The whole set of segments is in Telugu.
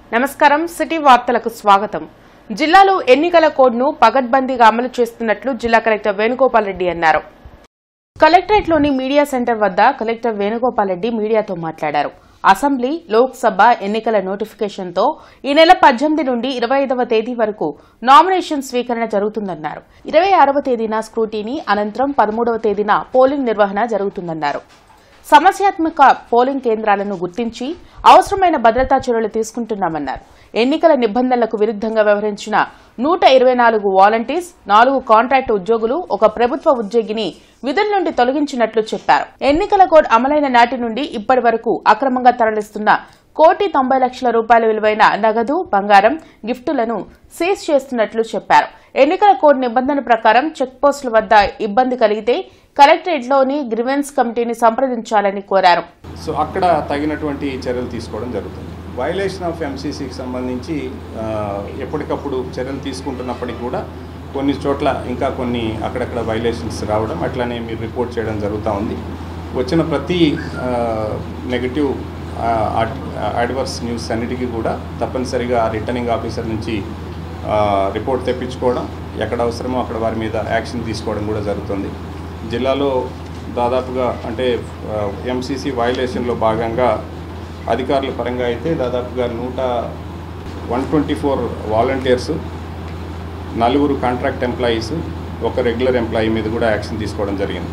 నమస్కారం సిటీ వార్తలకు స్వాగతం జిల్లాలో ఎన్నికల కోడ్ను పగడ్బందీగా అమలు చేస్తున్నట్లు జిల్లా కలెక్టర్ వేణుగోపాల్ రెడ్డి అన్నారు కలెక్టరేట్లోని మీడియా సెంటర్ వద్ద కలెక్టర్ వేణుగోపాల్ రెడ్డి మీడియాతో మాట్లాడారు అసెంబ్లీ లోక్సభ ఎన్నికల నోటిఫికేషన్తో ఈ నెల పద్దెనిమిది నుండి ఇరవై ఐదవ తేదీ వరకు నామినేషన్ స్వీకరణ జరుగుతుందన్నారు ఇరవై ఆరవ తేదీన స్క్రూటీని అనంతరం పదమూడవ తేదీన పోలింగ్ నిర్వహణ జరుగుతుందన్నారు సమస్యాత్మక పోలింగ్ కేంద్రాలను గుర్తించి అవసరమైన భద్రతా చర్యలు తీసుకుంటున్నామన్నారు ఎన్నికల నిబంధనలకు విరుద్ధంగా వ్యవహరించిన నూట ఇరవై నాలుగు వాలంటీర్స్ నాలుగు కాంట్రాక్టు ఉద్యోగులు ఒక ప్రభుత్వ ఉద్యోగిని విధుల నుండి తొలగించినట్లు చెప్పారు ఎన్నికల కోడ్ అమలైన నాటి నుండి ఇప్పటి వరకు అక్రమంగా తరలిస్తున్న కోటి తొంభై లక్షల రూపాయల విలువైన నగదు బంగారం గిఫ్టులను సీజ్ చేస్తున్నట్లు చెప్పారు ఎన్నికల కోడ్ నిబంధన ప్రకారం చెక్ పోస్టుల వద్ద ఇబ్బంది కలిగితే కలెక్టరేట్లోని గ్రివెన్స్ కమిటీని సంప్రదించాలని కోరారు సో అక్కడ తగినటువంటి చర్యలు తీసుకోవడం జరుగుతుంది వైలేషన్ ఆఫ్ ఎంసీసీకి సంబంధించి ఆ, ఎప్పటికప్పుడు చర్యలు తీసుకుంటున్నప్పటికీ కూడా కొన్ని చోట్ల ఇంకా కొన్ని అక్కడక్కడ వైలేషన్స్ రావడం అట్లానే మీరు రిపోర్ట్ చేయడం జరుగుతూ ఉంది వచ్చిన ప్రతి నెగటివ్ అడ్వర్స్ న్యూస్ అన్నిటికీ కూడా తప్పనిసరిగా రిటర్నింగ్ ఆఫీసర్ నుంచి ఆ, రిపోర్ట్ తెప్పించుకోవడం ఎక్కడ అవసరమో అక్కడ వారి మీద యాక్షన్ తీసుకోవడం కూడా జరుగుతుంది జిల్లాలో దాదాపుగా అంటే ఎంసీసీ వైలేషన్లో భాగంగా అధికారుల పరంగా అయితే దాదాపుగా నూట వన్ ట్వంటీ ఫోర్ వాలంటీర్స్ నలుగురు కాంట్రాక్ట్ ఎంప్లాయీస్ ఒక రెగ్యులర్ ఎంప్లాయీ మీద కూడా యాక్షన్ తీసుకోవడం జరిగింది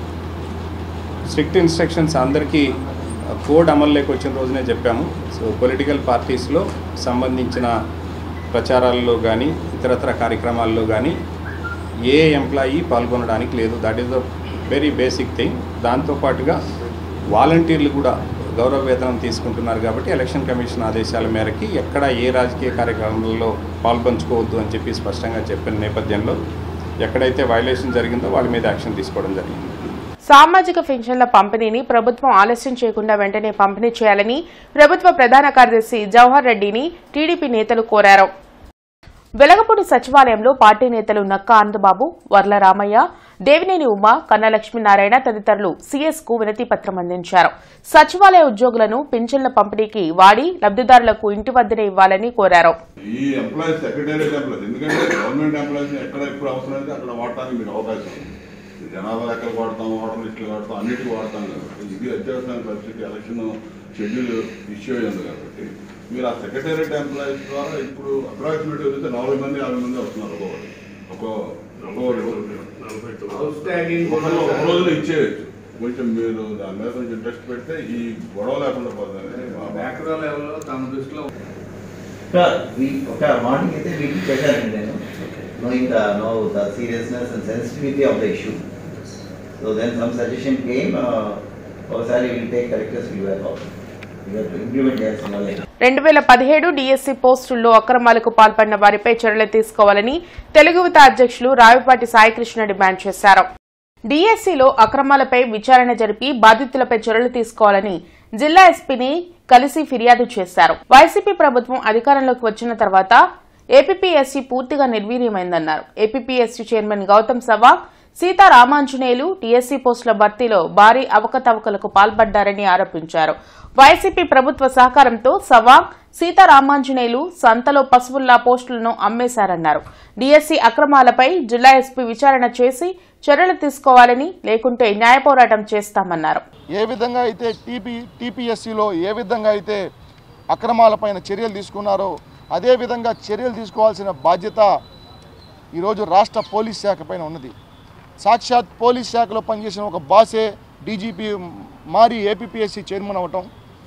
స్ట్రిక్ట్ ఇన్స్ట్రక్షన్స్ అందరికీ కోడ్ అమల్లోకి వచ్చిన రోజునే చెప్పాము సో పొలిటికల్ పార్టీస్లో సంబంధించిన ప్రచారాల్లో కానీ ఇతరత్ర కార్యక్రమాల్లో కానీ ఏ ఎంప్లాయీ పాల్గొనడానికి లేదు that is the very basic thing దాంతోపాటుగా వాలంటీర్లు కూడా గౌరవ వేతనం తీసుకుంటున్నారు కాబట్టి ఎలక్షన్ కమిషన్ ఆదేశాల మేరకి ఎక్కడ ఏ రాజకీయ కార్యక్రమాల్లో పాల్పంచుకోవద్దు అని చెప్పి స్పష్టంగా చెప్పిన నేపథ్యంలో ఎక్కడైతే వైలేషన్ జరిగిందో వాళ్ళ మీద యాక్షన్ తీసుకోవడం జరిగింది సామాజిక పెన్షన్ల పంపిణీని ప్రభుత్వం ఆలస్యం చేయకుండా వెంటనే పంపిణీ చేయాలని ప్రభుత్వ ప్రధాన కార్యదర్శి జవహర్ రెడ్డిని టీడీపీ నేతలు కోరారు వెలగపూడి సచివాలయంలో పార్టీ నేతలు నక్క ఆనందబాబు వర్ల రామయ్య దేవినేని ఉమ కన్నా లక్ష్మీనారాయణ తదితరులు సీఎస్ కు వినతి పత్రం అందించారు సచివాలయ ఉద్యోగులను పింఛన్ల పంపిణీకి వాడి లబ్దిదారులకు ఇంటి వద్దనే ఇవ్వాలని కోరారు ఈ ఎంప్లాయీస్ సెక్రటేరియట్ ఎంప్లాయీస్ ఎందుకంటే గవర్నమెంట్ ఎంప్లాయీస్ ఎక్కడ ఎప్పుడు అవసరం అయితే అక్కడ వాడటానికి మీకు అవకాశం ఉంది జనాభా లెక్కలు వాడతాం ఓటర్ లిస్టులు వాడతాం అన్నిటికీ వాడతాం కాబట్టి ఇది అత్యవసరమైన పరిస్థితి ఎలక్షన్ షెడ్యూల్ ఇష్యూ అయింది కాబట్టి మీరు ఆ సెక్రటేరియట్ ఎంప్లాయీస్ ద్వారా ఇప్పుడు అప్రాక్సిమేట్ అయితే నలభై మంది యాభై మంది వస్తున్నారు ఒక్కొక్కటి ఒక్కొక్కటి ఒక ఒక రోజులో ఇచ్చేయచ్చు కొంచెం మీరు దాని మీద కొంచెం ఇంట్రెస్ట్ పెడితే ఈ గొడవ లేకుండా పోతుంది మ్యాక్రో లెవెల్లో తమ దృష్టిలో ఒక వీ- ఒక మార్నింగ్ అయితే మీటింగ్ పెట్టానండి నేను knowing the know the seriousness and sensitivity of the issue so then some suggestion came ఒకసారి will take collectors will implement చేయాల్సిన వాళ్ళే రెండు వేల పదిహేడు డీఎస్సీ పోస్టుల్లో అక్రమాలకు పాల్పడిన వారిపై చర్యలు తీసుకోవాలని తెలుగు యువత అధ్యక్షులు రావిపాటి సాయికృష్ణ డిమాండ్ చేశారు డీఎస్సీలో అక్రమాలపై విచారణ జరిపి బాధితులపై చర్యలు తీసుకోవాలని జిల్లా ఎస్పీని కలిసి ఫిర్యాదు చేశారు వైసీపీ ప్రభుత్వం అధికారంలోకి వచ్చిన తర్వాత ఏపీపీఎస్సీ పూర్తిగా నిర్వీర్యమైందన్నారు APPSC chairman Gautam Sawang Seetharamanjaneyulu TSC పోస్టుల భర్తీలో భారీ అవకతవకలకు పాల్పడ్డారని ఆరోపించారు వైసీపీ ప్రభుత్వ సహకారంతో సవాంగ్ సీతారామాంజనేయులు సంతలో పశువుల్లా పోస్టులను అమ్మేశారన్నారు డీఎస్సీ అక్రమాలపై జిల్లా ఎస్పీ విచారణ చేసి చర్యలు తీసుకోవాలని లేకుంటే న్యాయ పోరాటం చేస్తామన్నారు ఏ విధంగా అయితే టీపీ టీపీఎస్సీలో ఏ విధంగా అయితే అక్రమాలపైన చర్యలు తీసుకున్నారో అదే విధంగా చర్యలు తీసుకోవాల్సిన బాధ్యత ఈరోజు రాష్ట్ర పోలీస్ శాఖ పైన ఉన్నది సాక్షాత్ పోలీస్ శాఖలో పనిచేసిన ఒక బాసే డీజీపీ మారి ఏపీపీఎస్సీ చైర్మన్ అవ్వటం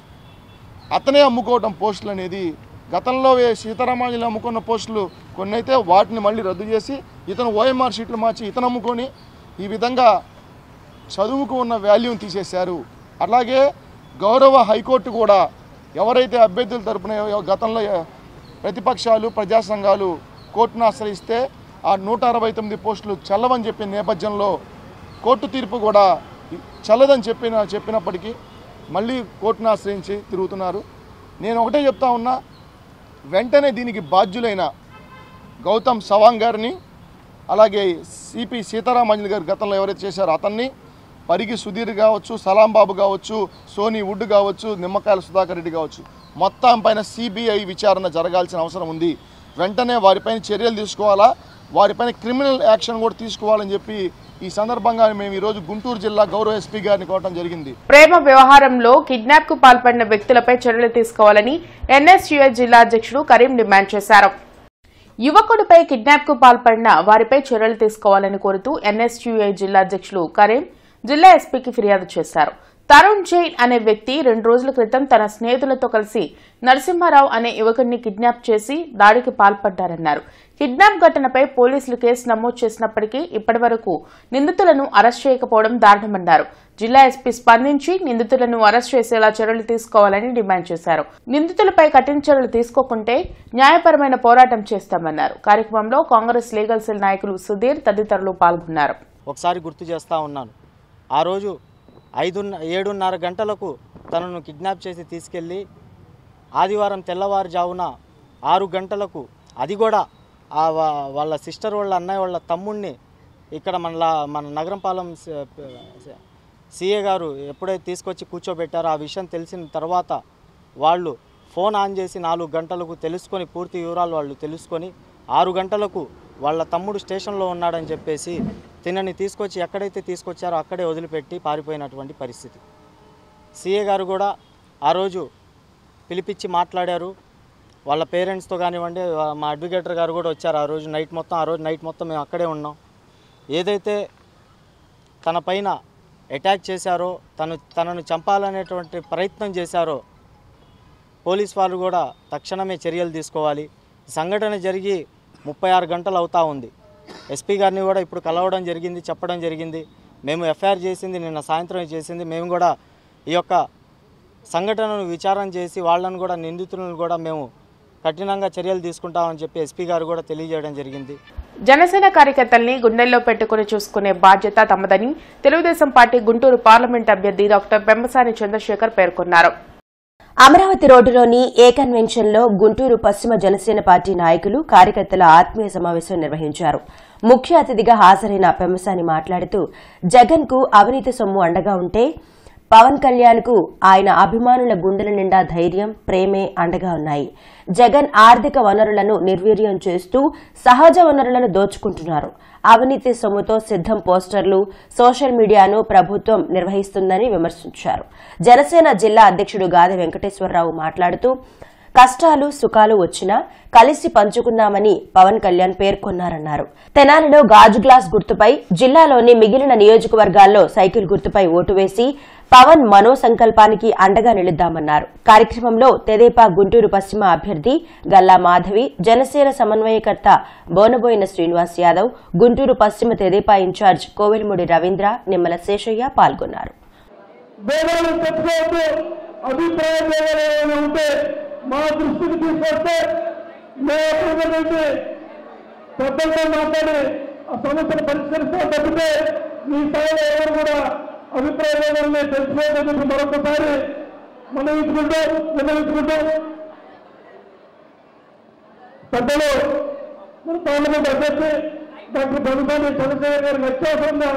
అతనే అమ్ముకోవటం పోస్టులు అనేది గతంలో ఏ సీతారామాంజలి అమ్ముకున్న పోస్టులు కొన్ని అయితే వాటిని మళ్ళీ రద్దు చేసి ఇతను ఓఎంఆర్ షీట్లు మార్చి ఇతను అమ్ముకొని ఈ విధంగా చదువుకు ఉన్న వాల్యూని తీసేశారు అలాగే గౌరవ హైకోర్టు కూడా ఎవరైతే అభ్యర్థుల తరపున ఎవ- గతంలో ఎ- ప్రతిపక్షాలు ప్రజా సంఘాలు కోర్టును ఆశ్రయిస్తే ఆ నూట అరవై తొమ్మిది పోస్టులు చల్లవని చెప్పిన నేపథ్యంలో కోర్టు తీర్పు కూడా ఇ- చల్లదని చెప్పిన చెప్పినప్పటికీ మళ్ళీ కోర్టును ఆశ్రయించి తిరుగుతున్నారు నేను ఒకటే చెప్తా ఉన్నా వెంటనే దీనికి బాధ్యులైన గౌతమ్ సవాంగ్ గారిని అలాగే సిపి సీతారామంజలి గారు గతంలో ఎవరైతే చేశారో అతన్ని పరిగి సుధీర్ కావచ్చు సలాం బాబు కావచ్చు సోనీ వుడ్ కావచ్చు నిమ్మకాయల సుధాకర్ రెడ్డి కావచ్చు మొత్తం పైన సిబిఐ విచారణ జరగాల్సిన అవసరం ఉంది వెంటనే వారిపైన చర్యలు తీసుకోవాలా వారిపైన క్రిమినల్ యాక్షన్ కూడా తీసుకోవాలని చెప్పి ఈ సందర్భంగా మేము ఈరోజు గుంటూరు జిల్లా గౌరవ ఎస్పీ గారిని కోవటం జరిగింది ప్రేమ వ్యవహారంలో కిడ్నాప్ కు పాల్పడిన వ్యక్తులపై చర్యలు తీసుకోవాలని ఎన్ఎస్యుఐ జిల్లా అధ్యక్షుడు కరీం డిమాండ్ చేశారు యువకుడిపై కిడ్నాప్ కు పాల్పడిన వారిపై చర్యలు తీసుకోవాలని కోరుతూ ఎన్ఎస్యుఐ జిల్లా అధ్యక్షులు కరీం జిల్లా ఎస్పీకి ఫిర్యాదు చేశారు తరుణ్ జైన్ అనే వ్యక్తి రెండు రోజుల క్రితం తన స్నేహితులతో కలిసి నరసింహారావు అనే యువకుడిని కిడ్నాప్ చేసి దాడికి పాల్పడ్డారన్నారు కిడ్నాప్ ఘటనపై పోలీసులు కేసు నమోదు చేసినప్పటికీ ఇప్పటివరకు నిందితులను అరెస్ట్ చేయకపోవడం దారుణమన్నారు జిల్లా ఎస్పీ స్పందించి నిందితులను అరెస్ట్ చేసేలా చర్యలు తీసుకోవాలని డిమాండ్ చేశారు నిందితులపై కఠిన చర్యలు తీసుకోకుంటే న్యాయపరమైన పోరాటం చేస్తామన్నారు కార్యక్రమంలో కాంగ్రెస్ లీగల్ సెల్ నాయకులు సుధీర్ తదితరులు పాల్గొన్నారు ఒకసారి గుర్తు చేస్తూ ఉన్నాను ఆ రోజు ఐదు ఏడున్నర గంటలకు తనను కిడ్నాప్ చేసి తీసుకెళ్ళి ఆదివారం తెల్లవారుజామున ఆరు గంటలకు అది కూడా ఆ వా- వాళ్ళ సిస్టర్ వాళ్ళ అన్నయ్య వాళ్ళ తమ్ముడిని ఇక్కడ మన మన నగరంపాలెం సీఏ గారు ఎప్పుడైతే తీసుకొచ్చి కూర్చోబెట్టారో ఆ విషయం తెలిసిన తర్వాత వాళ్ళు ఫోన్ ఆన్ చేసి నాలుగు గంటలకు తెలుసుకొని పూర్తి వివరాలు వాళ్ళు తెలుసుకొని ఆరు గంటలకు వాళ్ళ తమ్ముడు స్టేషన్లో ఉన్నాడని చెప్పేసి తినని తీసుకొచ్చి ఎక్కడైతే తీసుకొచ్చారో అక్కడే వదిలిపెట్టి పారిపోయినటువంటి పరిస్థితి సీఏ గారు కూడా ఆ రోజు పిలిపించి మాట్లాడారు వాళ్ళ పేరెంట్స్తో కానివ్వండి వా- మా అడ్వకేటర్ గారు కూడా వచ్చారు ఆ రోజు నైట్ మొత్తం ఆ రోజు నైట్ మొత్తం మేము అక్కడే ఉన్నాం ఏదైతే తన పైన అటాక్ చేశారో తను తనను చంపాలనేటువంటి ప్రయత్నం చేశారో పోలీస్ వాళ్ళు కూడా తక్షణమే చర్యలు తీసుకోవాలి ఈ సంఘటన జరిగి ముప్పై ఆరు గంటలు అవుతా ఉంది ఎస్పీ గారిని కూడా ఇప్పుడు కలవడం జరిగింది చెప్పడం జరిగింది మేము ఎఫ్ఐఆర్ చేసింది నిన్న సాయంత్రం చేసింది మేము కూడా ఈ యొక్క సంఘటనను విచారణ చేసి వాళ్ళను కూడా నిందితులను కూడా మేము కఠినంగా చర్యలు తీసుకుంటామని చెప్పి ఎస్పీ గారు కూడా తెలియజేయడం జరిగింది జనసేన కార్యకర్తల్ని గుండెల్లో పెట్టుకుని చూసుకునే బాధ్యత తమదని తెలుగుదేశం పార్టీ గుంటూరు పార్లమెంట్ అభ్యర్థి డాక్టర్ పెంబసాని చంద్రశేఖర్ పేర్కొన్నారు అమరావతి రోడ్డులోని ఏ కన్వెన్షన్ లో గుంటూరు పశ్చిమ జనసేన పార్టీ నాయకులు కార్యకర్తల ఆత్మీయ సమావేశం నిర్వహించారు ముఖ్య అతిథిగా హాజరైన పెమ్మసాని మాట్లాడుతూ జగన్ కు అవినీతి సొమ్ము అండగా ఉంటే పవన్ కళ్యాణ్ కు ఆయన అభిమానుల గుండెల నిండా ధైర్యం ప్రేమే అండగా ఉన్నాయి జగన్ ఆర్థిక వనరులను నిర్వీర్యం చేస్తూ సహజ వనరులను దోచుకుంటున్నారు అవినీతి సొమ్ముతో సిద్దం పోస్టర్లు సోషల్ మీడియాను ప్రభుత్వం నిర్వహిస్తుందని విమర్శించారు జనసేన జిల్లా అధ్యక్షుడు గాది వెంకటేశ్వరరావు మాట్లాడుతూ కష్టాలు సుఖాలు వచ్చినా కలిసి పంచుకున్నామని పవన్ కళ్యాణ్ పేర్కొన్నారన్నారు తెనాలిలో గాజు గ్లాస్ గుర్తుపై జిల్లాలోని మిగిలిన నియోజకవర్గాల్లో సైకిల్ గుర్తుపై ఓటు వేసి పవన్ మనో సంకల్పానికి అండగా నిలుద్దామన్నారు కార్యక్రమంలో తెదేపా గుంటూరు పశ్చిమ అభ్యర్థి గల్లా మాధవి జనసేన సమన్వయకర్త బోనబోయిన శ్రీనివాస్ యాదవ్ గుంటూరు పశ్చిమ తెదేపా ఇన్ఛార్జ్ కోవెలమూడి రవీంద్ర నిమ్మల శేషయ్య పాల్గొన్నారు భేదాలు పెట్టుకోవద్దు అభిప్రాయ భేదాలు ఏమైనా ఉంటే మా దృష్టికి తీసుకొస్తే మేము ఎప్పటికైతే పెద్దలతో మాట్లాడి ఆ సమస్యను పరిష్కరిస్తాం తప్పితే మీ స్థాయిలో ఎవరు కూడా అభిప్రాయ భేదాలని తెలుసుకోవద్దని చెప్పి మరొకసారి మనవించుకుంటూ విన్నవించుకుంటూ పెద్దలు మన పార్లమెంట్ అభ్యర్థి డాక్టర్ ప్రభుత్వాన్ని చంద్రశేఖర్ గారికి అత్యవసరంగా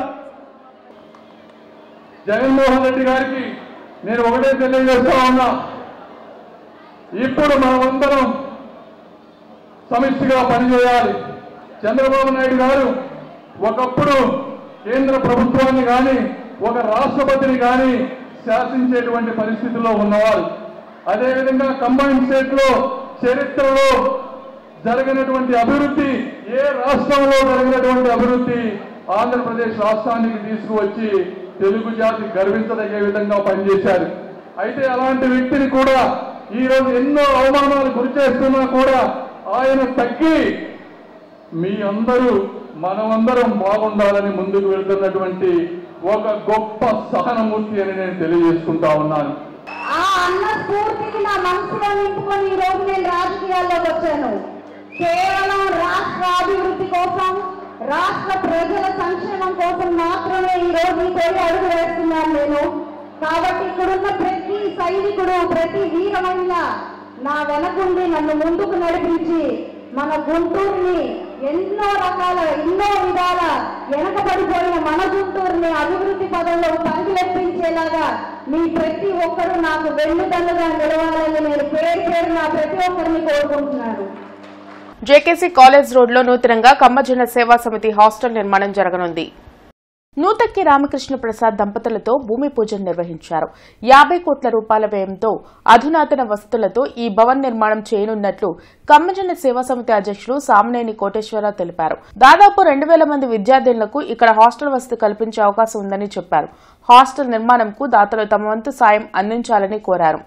జగన్మోహన్ రెడ్డి గారికి నేను ఒకటే తెలియజేస్తా ఉన్నా ఇప్పుడు మనమందరం సమిష్టిగా పనిచేయాలి చంద్రబాబు నాయుడు గారు ఒకప్పుడు కేంద్ర ప్రభుత్వాన్ని కానీ ఒక రాష్ట్రపతిని కానీ శాసించేటువంటి పరిస్థితిలో ఉన్నవారు అదేవిధంగా కంబైన్ స్టేట్ లో చరిత్రలో జరిగినటువంటి అభివృద్ధి ఏ రాష్ట్రంలో జరిగినటువంటి అభివృద్ధి ఆంధ్రప్రదేశ్ రాష్ట్రానికి తీసుకువచ్చి తెలుగు జాతి గర్వించదగే విధంగా పనిచేశారు అయితే అలాంటి వ్యక్తిని కూడా ఈ రోజు ఎన్నో అవమానాలు గురి చేస్తున్నా కూడా ఆయన తగ్గి మీ అందరూ మనమందరం బాగుండాలని ముందుకు వెళ్తున్నటువంటి ఒక గొప్ప సహనమూర్తి అని నేను తెలియజేసుకుంటా ఉన్నాను ఆ అన్న స్ఫూర్తికి నా మనసులో నింపుకొని ఈ రోజు నేను రాజకీయాల్లోకి వచ్చాను కేవలం రాష్ట్ర అభివృద్ధి కోసం రాష్ట్ర ప్రజల సంక్షేమం కోసం మాత్రమే ఈ రోజు ఈ తొలి అడుగు వేస్తున్నాను నేను కాబట్టి ఇక్కడున్న ప్రతి సైనికుడు ప్రతి వీర మహిళ నా వెనకుండి నన్ను ముందుకు నడిపించి మన గుంటూరుని ఎన్నో రకాల ఎన్నో విధాల వెనకబడిపోయిన మన గుంటూరుని అభివృద్ధి పదంలో పంగిలెప్పించేలాగా మీ ప్రతి ఒక్కరూ నాకు వెన్నుదన్నుగా నిలవాలని నేను పేరు పేరున ప్రతి ఒక్కరిని కోరుకుంటున్నాను జేకేసీ కాలేజ్ రోడ్లో నూతనంగా కమ్మజన సేవా సమితి హాస్టల్ నిర్మాణం జరగనుంది నూతక్కి రామకృష్ణ ప్రసాద్ దంపతులతో భూమి పూజను నిర్వహించారు యాభై కోట్ల రూపాయల వ్యయంతో అధునాతన వసతులతో ఈ భవన్ నిర్మాణం చేయనున్నట్లు కమ్మజన సేవా సమితి అధ్యక్షులు సామనేని కోటేశ్వరరావు తెలిపారు దాదాపు రెండు వేల మంది విద్యార్థినులకు ఇక్కడ హాస్టల్ వసతి కల్పించే అవకాశం ఉందని చెప్పారు హాస్టల్ నిర్మాణంకు దాతలు తమ వంతు సాయం అందించాలని కోరారు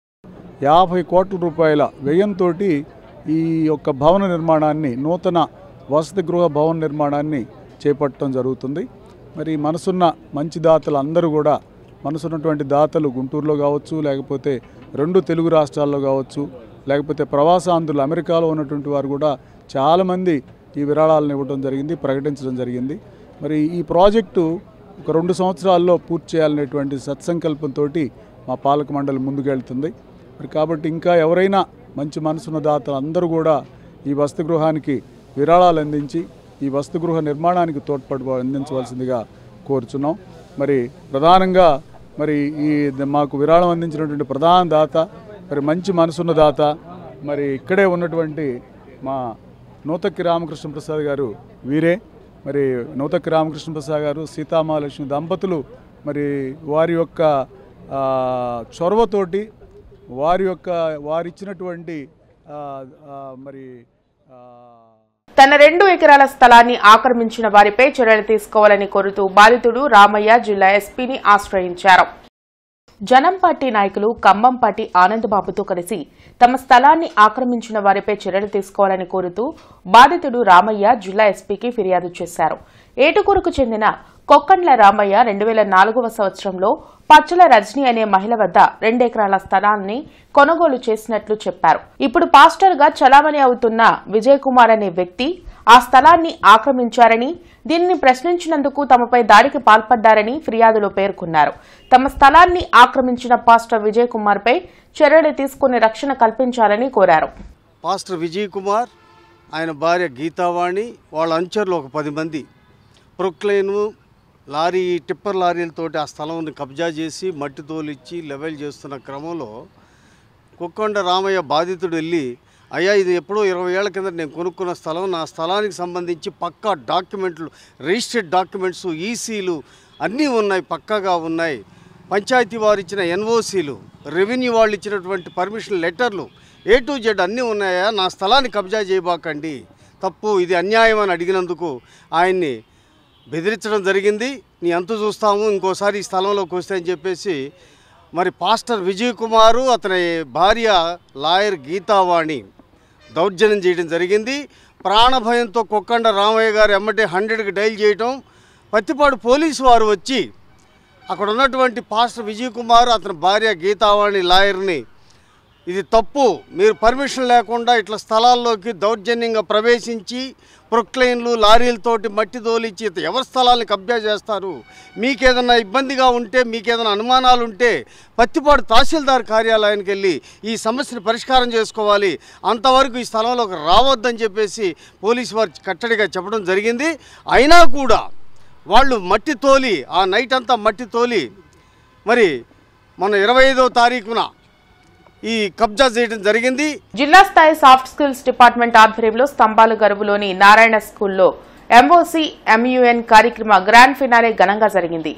యాభై కోట్ల రూపాయల వ్యయంతో ఈ యొక్క భవన నిర్మాణాన్ని నూతన వసతి గృహ భవన నిర్మాణాన్ని చేపట్టడం జరుగుతుంది మరి మనసున్న మంచి దాతలు అందరూ కూడా మనసున్నటువంటి దాతలు గుంటూరులో కావచ్చు లేకపోతే రెండు తెలుగు రాష్ట్రాల్లో కావచ్చు లేకపోతే ప్రవాసాంధ్రులు అమెరికాలో ఉన్నటువంటి వారు కూడా చాలామంది ఈ విరాళాలను ఇవ్వడం జరిగింది ప్రకటించడం జరిగింది మరి ఈ ప్రాజెక్టు ఒక రెండు సంవత్సరాల్లో పూర్తి చేయాలనేటువంటి సత్సంకల్పంతో మా పాలక మండలి ముందుకెళ్తుంది మరి కాబట్టి ఇంకా ఎవరైనా మంచి మనసున్న దాతలు అందరూ కూడా ఈ వసతి గృహానికి విరాళాలు అందించి ఈ వసతి గృహ నిర్మాణానికి తోడ్పాటు అందించవలసిందిగా కోరుచున్నాం మరి ప్రధానంగా మరి ఈ మాకు విరాళం అందించినటువంటి ప్రధాన దాత మరి మంచి మనసున్న దాత మరి ఇక్కడే ఉన్నటువంటి మా నూతక్కి రామకృష్ణ ప్రసాద్ గారు వీరే మరి నూతక్కి రామకృష్ణ ప్రసాద్ గారు సీతామహాలక్ష్మి దంపతులు మరి వారి యొక్క ఆ, చొరవతోటి వారి యొక్క వారిచ్చినటువంటి ఆ, ఆ, మరి ఆ, తన రెండు ఎకరాల స్థలాన్ని ఆక్రమించిన వారిపై చర్యలు తీసుకోవాలని కోరుతూ బాధితుడు రామయ్య జిల్లా ఎస్పీని ఆశ్రయించారు జనం పార్టీ నాయకులు కంబంపాటి ఆనందబాబుతో కలిసి తమ స్థలాన్ని ఆక్రమించిన వారిపై చర్యలు తీసుకోవాలని కోరుతూ బాధితుడు రామయ్య జిల్లా ఎస్పీకి ఫిర్యాదు చేశారు ఏటుకూరుకు చెందిన కొక్కండ్ల రామయ్య రెండు వేల నాలుగవ సంవత్సరంలో పచ్చల రజని అనే మహిళ వద్ద రెండెకరాల స్థలాన్ని కొనుగోలు చేసినట్లు చెప్పారు ఇప్పుడు పాస్టర్ గా చలామణి అవుతున్న విజయ్ కుమార్ అనే వ్యక్తి ఆ స్థలాన్ని ఆక్రమించారని దీనిని ప్రశ్నించినందుకు తమపై దాడికి పాల్పడ్డారని ఫిర్యాదులో పేర్కొన్నారు తమ స్థలాన్ని ఆక్రమించిన పాస్టర్ విజయ్ కుమార్ పై చర్యలు తీసుకుని రక్షణ కల్పించాలని కోరారు పాస్టర్ విజయ్ కుమార్ ఆయన భార్య గీతావాణి వాళ్ళ అంచర్లు ఒక పది మంది ప్రొక్లైను లారీ టిప్పర్ లారీలతోటి ఆ స్థలంని కబ్జా చేసి మట్టి తోలిచ్చి లెవెల్ చేస్తున్న క్రమంలో కుక్కొండ రామయ్య బాధితుడు వెళ్ళి అయ్యా ఇది ఎప్పుడో ఇరవై ఏళ్ల కింద నేను కొనుక్కున్న స్థలం నా స్థలానికి సంబంధించి పక్కా డాక్యుమెంట్లు రిజిస్టర్డ్ డాక్యుమెంట్స్ ఈసీలు అన్నీ ఉన్నాయి పక్కాగా ఉన్నాయి పంచాయతీ వారు ఇచ్చిన ఎన్ఓసీలు రెవెన్యూ వాళ్ళు ఇచ్చినటువంటి పర్మిషన్ లెటర్లు ఏ టు జెడ్ అన్నీ ఉన్నాయా నా స్థలాన్ని కబ్జా చేయబాకండి తప్పు ఇది అన్యాయం అని అడిగినందుకు ఆయన్ని బెదిరించడం జరిగింది నీ అంతు చూస్తాము ఇంకోసారి ఈ స్థలంలోకి వస్తే అని చెప్పేసి మరి పాస్టర్ విజయ్ కుమారు అతని భార్య లాయర్ గీతావాణి దౌర్జన్యం చేయడం జరిగింది ప్రాణభయంతో కొక్కండ రామయ్య గారు ఎమ్మటే హండ్రెడ్కి డైల్ చేయటం పత్తిపాడు పోలీసు వారు వచ్చి అక్కడ ఉన్నటువంటి పాస్టర్ విజయ్ కుమార్ అతని భార్య గీతావాణి లాయర్ని ఇది తప్పు మీరు పర్మిషన్ లేకుండా ఇట్లా స్థలాల్లోకి దౌర్జన్యంగా ప్రవేశించి ప్రొక్లైన్లు లారీలతోటి మట్టి తోలిచ్చి ఇత- ఎవరి స్థలాన్ని కబ్జా చేస్తారు మీకేదన్నా ఇబ్బందిగా ఉంటే మీకేదైనా అనుమానాలు ఉంటే పత్తిపాడు తహసీల్దార్ కార్యాలయానికి వెళ్ళి ఈ సమస్యను పరిష్కారం చేసుకోవాలి అంతవరకు ఈ స్థలంలోకి రావద్దని చెప్పేసి పోలీసు వారు కట్టడిగా చెప్పడం జరిగింది అయినా కూడా వాళ్ళు మట్టి తోలి ఆ నైట్ అంతా మట్టి తోలి మరి మన ఇరవై ఐదో తారీఖున ఈ కబ్జా చేయడం జరిగింది జిల్లా స్థాయి సాఫ్ట్ స్కిల్స్ డిపార్ట్మెంట్ ఆధ్వర్యంలో స్తంభాల గరువులోని నారాయణ స్కూల్లో ఎంఓసి ఎంయుఎన్ కార్యక్రమ గ్రాండ్ ఫినాలే ఘనంగా జరిగింది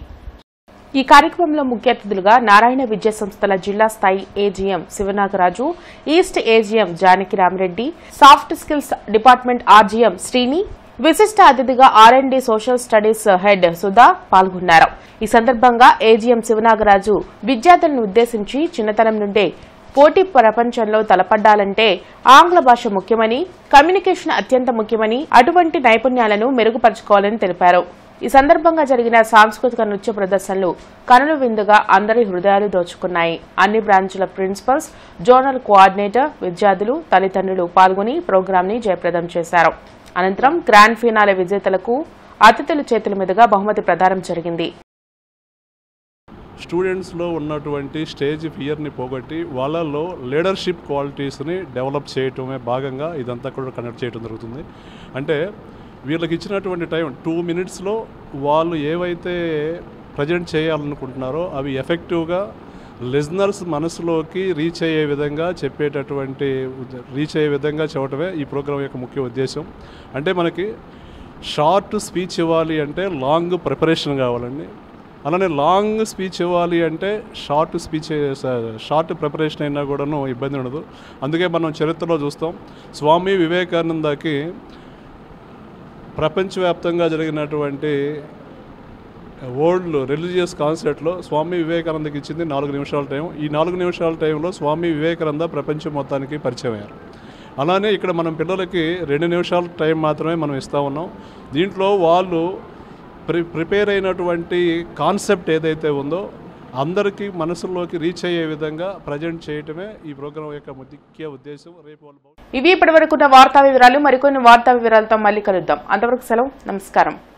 ఈ కార్యక్రమంలో ముఖ్య అతిథులుగా నారాయణ విద్యా సంస్థల జిల్లా స్థాయి AGM Sivanagaraju east AGM Janaki Ramireddy soft skills department RGM Srini విశిష్ట అతిథిగా R and D social studies head Sudha పాల్గొన్నారు ఈ సందర్భంగా ఏజీఎం శివనాగరాజు విద్యార్థులను ఉద్దేశించి చిన్నతనం నుండే పోటీ ప్రపంచంలో తలపడ్డాలంటే ఆంగ్ల భాష ముఖ్యమని కమ్యూనికేషన్ అత్యంత ముఖ్యమని అటువంటి నైపుణ్యాలను మెరుగుపరచుకోవాలని తెలిపారు ఈ సందర్భంగా జరిగిన సాంస్కృతిక నృత్య ప్రదర్శనలు కనుల విందుగా అందరి హృదయాలు దోచుకున్నాయి అన్ని బ్రాంచుల ప్రిన్సిపల్స్ జోనల్ కోఆర్డినేటర్ విద్యార్థులు తల్లిదండ్రులు పాల్గొని ప్రోగ్రాంని జయప్రదం చేశారు అనంతరం గ్రాండ్ ఫినాలే విజేతలకు అతిథుల చేతుల మీదుగా బహుమతి ప్రదానం జరిగింది స్టూడెంట్స్లో ఉన్నటువంటి స్టేజ్ ఫియర్ని పోగొట్టి వాళ్ళల్లో లీడర్షిప్ క్వాలిటీస్ని డెవలప్ చేయటమే భాగంగా ఇదంతా కూడా కండక్ట్ చేయడం జరుగుతుంది అంటే వీళ్ళకి ఇచ్చినటువంటి టైం టూ మినిట్స్లో వాళ్ళు ఏవైతే ప్రజెంట్ చేయాలనుకుంటున్నారో అవి ఎఫెక్టివ్గా లిజనర్స్ మనసులోకి రీచ్ అయ్యే విధంగా చెప్పేటటువంటి ఉద్ద- రీచ్ అయ్యే విధంగా చెప్పడమే ఈ ప్రోగ్రాం యొక్క ముఖ్య ఉద్దేశం అంటే మనకి షార్ట్ స్పీచ్ ఇవ్వాలి అంటే లాంగ్ ప్రిపరేషన్ కావాలండి అలానే లాంగ్ స్పీచ్ ఇవ్వాలి అంటే షార్ట్ స్పీచ్ షార్ట్ ప్రిపరేషన్ అయినా కూడాను ఇబ్బంది ఉండదు అందుకే మనం చరిత్రలో చూస్తాం స్వామి వివేకానందకి ప్రపంచవ్యాప్తంగా జరిగినటువంటి వరల్డ్ రిలీజియస్ కాన్సర్ట్లో స్వామి వివేకానందకి ఇచ్చింది నాలుగు నిమిషాల టైం ఈ నాలుగు నిమిషాల టైంలో స్వామి వివేకానంద ప్రపంచం మొత్తానికి పరిచయం అయ్యారు అలానే ఇక్కడ మనం పిల్లలకి రెండు నిమిషాల టైం మాత్రమే మనం ఇస్తూ ఉన్నాం దీంట్లో వాళ్ళు ప్రి ప్రిపేర్ అయినటువంటి కాన్సెప్ట్ ఏదైతే ఉందో అందరికీ మనసులోకి రీచ్ అయ్యే విధంగా ప్రజెంట్ చేయటమే ఈ ప్రోగ్రాం యొక్క ముఖ్య ఉద్దేశం రేపు వాళ్ళు ఇవి ఇప్పటివరకున్న వార్తా వివరాలు మరికొన్ని వార్తా వివరాలతో మళ్ళీ కలుద్దాం అంతవరకు సెలవు నమస్కారం